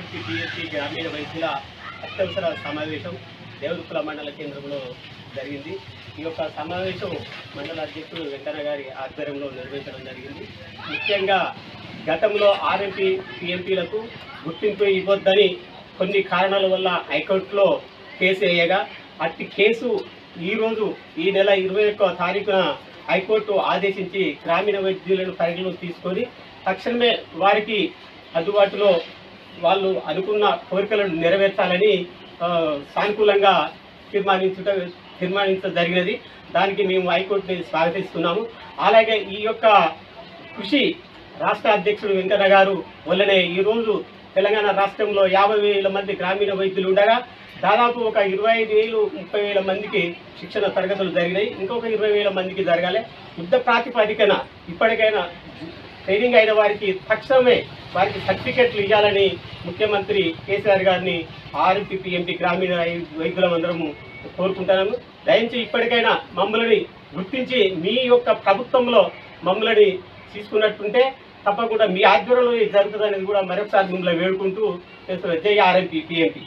RMP PSC గ్రామీణ వైద్యుల అత్యవసర సమావేశం దేవదుక్కుల మండల కేంద్రంలో జరిగింది ఈ యొక్క సమావేశం మండల అధ్యక్షుడు వెంకన్న గారి ఆధ్వర్యంలో నిర్వహించడం జరిగింది ముఖ్యంగా గతంలో ఆర్ఎంపీ పిఎంపీలకు గుర్తింపు ఇవ్వొద్దని కొన్ని కారణాల వల్ల హైకోర్టులో కేసు వేయగా అట్టి కేసు ఈరోజు ఈ నెల ఇరవై ఒక్క తారీఖున హైకోర్టు ఆదేశించి గ్రామీణ వైద్యులను పరిగణలోకి తీసుకొని తక్షణమే వారికి అందుబాటులో వాళ్ళు అనుకున్న కోరికలను నెరవేర్చాలని ఆ, సానుకూలంగా తీర్మానించుట తీర్మానించడం జరిగినది దానికి మేము హైకోర్టుని స్వాగతిస్తున్నాము అలాగే ఈ యొక్క కృషి రాష్ట్ర అధ్యక్షుడు వెంకన్న గారు వల్లనే ఈరోజు తెలంగాణ రాష్ట్రంలో యాభై వేల మంది గ్రామీణ వైద్యులు ఉండగా దాదాపు ఒక ఇరవై ఐదు వేలు ముప్పై వేల మందికి శిక్షణ తరగతులు జరిగినాయి ఇంకొక ఇరవై వేల మందికి జరగాలి యుద్ధ ప్రాతిపదికన ఇప్పటికైనా ట్రైనింగ్ అయిన వారికి తక్షణమే వారికి సర్టిఫికెట్లు ఇవ్వాలని ముఖ్యమంత్రి కేసీఆర్ గారిని ఆర్ఎంపీ ఎంపీ గ్రామీణ వై- వైద్యులం అందరము కోరుకుంటున్నాము దయించి ఇప్పటికైనా మమ్మల్ని గుర్తించి మీ యొక్క ప్రభుత్వంలో మమ్మల్ని తీసుకున్నట్టుంటే తప్పకుండా మీ ఆధ్వర్యంలో ఇది జరుగుతుందనేది కూడా మరొకసారి మిమ్మల్ని వేడుకుంటూ చేస్తున్న జై ఆర్ఎంపీ పిఎంపీ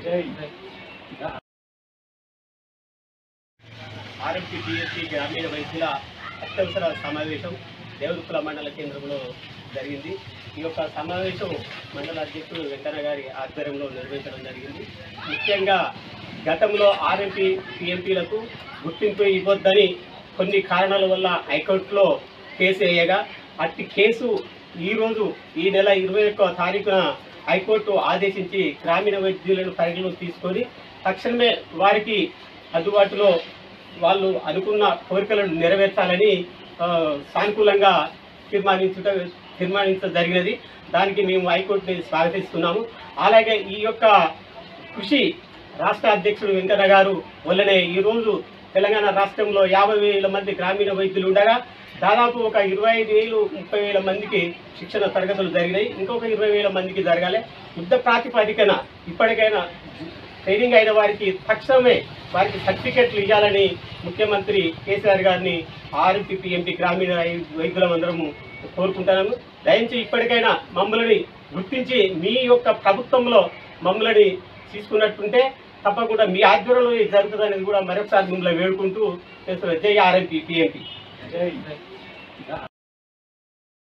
ఆర్ఎంపీ పిఎస్సి గ్రామీణ వైద్యుల అత్యవసర సమావేశం దేవదుక్కుల మండల కేంద్రంలో జరిగింది ఈ యొక్క సమావేశం మండల అధ్యక్షుడు వెంకన్న గారి ఆధ్వర్యంలో నిర్వహించడం జరిగింది ముఖ్యంగా గతంలో ఆర్ఎంపీ పిఎంపీలకు గుర్తింపు ఇవ్వొద్దని కొన్ని కారణాల వల్ల హైకోర్టులో కేసు వేయగా అట్టి కేసు ఈరోజు ఈ నెల ఇరవై ఒక్క తారీఖున హైకోర్టు ఆదేశించి గ్రామీణ వైద్యులను పరిగణలోకి తీసుకొని తక్షణమే వారికి అందుబాటులో వాళ్ళు అనుకున్న కోరికలను నెరవేర్చాలని ఆ, సానుకూలంగా తీర్మానించుట తీర్మానించడం జరిగినది దానికి మేము హైకోర్టుని స్వాగతిస్తున్నాము అలాగే ఈ యొక్క కృషి రాష్ట్ర అధ్యక్షుడు వెంకన్న గారు వల్లనే ఈరోజు తెలంగాణ రాష్ట్రంలో యాభై వేల మంది గ్రామీణ వైద్యులు ఉండగా దాదాపు ఒక ఇరవై ఐదు వేలు ముప్పై వేల మందికి శిక్షణ తరగతులు జరిగినాయి ఇంకొక ఇరవై వేల మందికి జరగాలి యుద్ధ ప్రాతిపదికన ఇప్పటికైనా ట్రైనింగ్ అయిన వారికి తక్షణమే వారికి సర్టిఫికెట్లు ఇవ్వాలని ముఖ్యమంత్రి కేసీఆర్ గారిని ఆర్ఎంపీ ఎంపీ గ్రామీణ వై- వైద్యులం అందరము కోరుకుంటున్నాము దయించి ఇప్పటికైనా మమ్మల్ని గుర్తించి మీ యొక్క ప్రభుత్వంలో మమ్మల్ని తీసుకున్నట్టుంటే తప్పకుండా మీ ఆధ్వర్యంలో ఇది జరుగుతుందనేది కూడా మరొకసారి మిమ్మల్ని వేడుకుంటూ చేస్తున్న జై ఆర్ఎంపీ పిఎంపీ